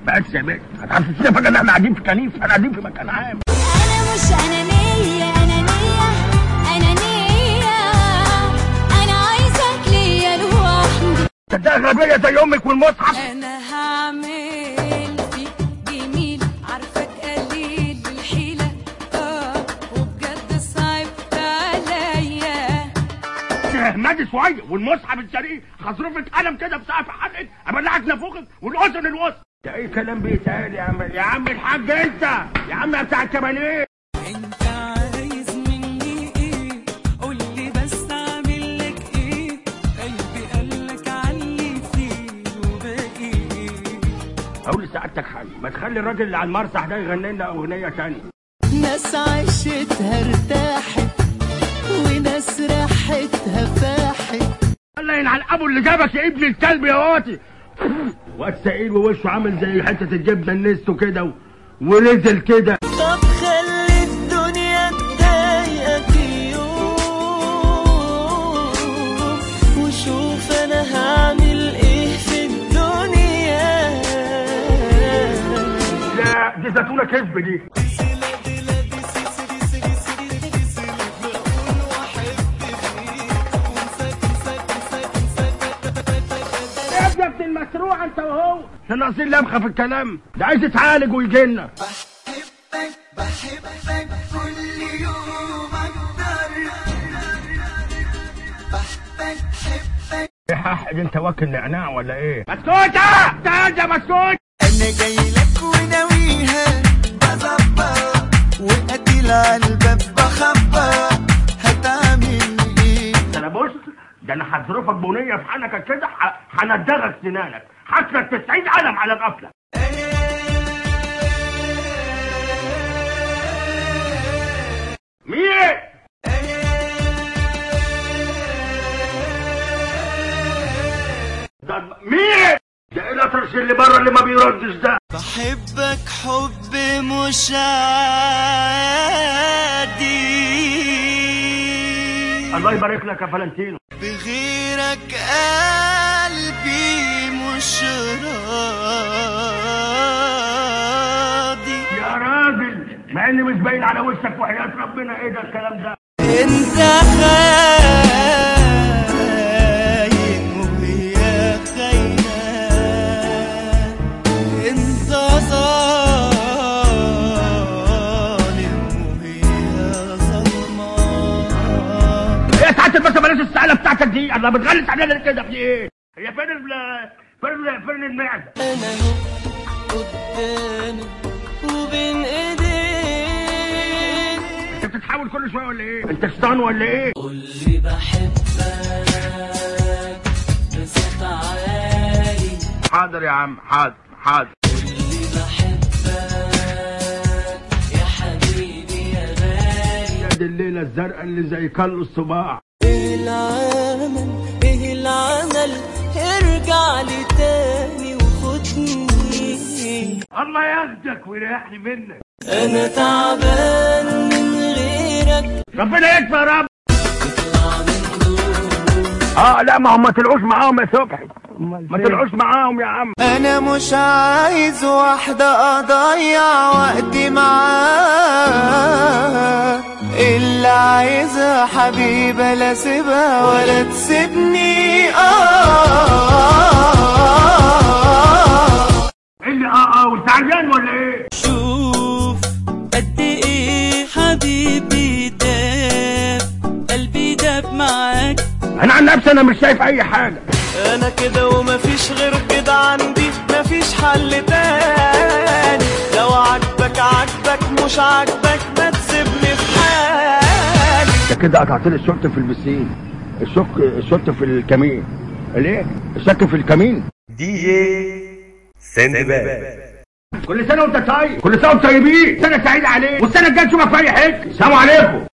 بس يا بنت هتحسسينا فجاه ان احنا قاعدين في كنيف احنا قاعدين في مكان عام أنا مش أنانية أنانية أنانية أنا عايزك ليا لوحدي صدقها غبيه زي امك والمصحف أنا هعمل فيك جميل عارفك قليل بالحيلة آه وبجد صعبت عليا مادي شويه والمصحف الشريف هصرفك قلم كده في سقف حلقك ابلعك نافوخك والاذن الوسط ده ايه كلام بيتقال يا عم يا عم الحاج انت يا عم يا بتاع الكبانيه انت عايز مني ايه قول لي بس اعمل لك ايه قلبي قالك علي فيه وباقي ايه اقول لسعادتك حاجه ما تخلي الراجل اللي على المسرح ده يغني لنا اغنيه تانية ناس عيشتها ارتاحت وناس راحتها فاحت الله ينعل ابو اللي جابك يا ابن الكلب يا واطي واد سعيد ووشه عامل زي حته الجبنه النستو كده و... ونزل كده طب خلي الدنيا تضايقك يوم وشوف انا هعمل ايه في الدنيا لا دي زيتونه كذب دي يا ابني ابن المسروع انت وهو احنا ناقصين لمخه في الكلام ده عايز يتعالج ويجي لنا بحبك بحبك كل يوم اكتر بحبك حبك ايه حق انت واكل نعناع ولا ايه مسكوتة تعال يا مسكوت انا جاي لك وناويها بظبط وقتل على الباب بخبط هتعمل ايه ده انا بص ده انا هصرفك بنيه في حنكك كده ح- هندغك سنانك حسرك 90 قلم على القفله مين ده مين ده ايه الاطرش اللي بره اللي ما بيردش ده بحبك حب مش عادي الله يبارك لك يا فالنتينو بغيرك قلبي مش راضي يا راجل مع ان مش باين على وشك وحياه ربنا ايه ده الكلام ده انت خاين وهي خاينة انت ظالم وهي ظلمة ايه ساعات بس بلاش السعاله بتاعتك دي الله بتغلس علينا ليه كده في ايه هي فين ال فين ال فين المعده انا اهو قدامك وبين ايديك انت بتتحول كل شويه ولا ايه انت شيطان ولا ايه قولي بحبك بصوت عالي حاضر يا عم حاضر حاضر قولي بحبك يا حبيبي يا غالي يا دي الليله الزرقاء اللي زي كل الصباع ايه العمل ايه العمل ارجع لي تاني وخدني الله ياخدك ويريحني منك انا تعبان من غيرك ربنا يكفى يا رب اطلع من دول اه لا ما هم ما طلعوش معاهم يا صبحي ما طلعوش معاهم يا عم انا مش عايز واحدة اضيع وقتي معاها اللي عايزها حبيبة لا سيبها ولا تسيبني اه ايه اللي اه اه وانت عريان ولا ايه شوف قد ايه حبيبي داب قلبي داب معاك انا عن نفسي انا مش شايف اي حاجه انا كده ومفيش غير كده عندي مفيش حل تاني لو عاجبك عاجبك مش عاجبك ما تسيبني في حالي ده كده قطعت لي الشرط في البسين الشك الشرط في الكمين الايه الشك في الكمين دي جي سندباد كل سنه وانت طيب كل سنه وانتم طيبين سنه سعيده عليك والسنه الجايه نشوفك في اي حته السلام عليكم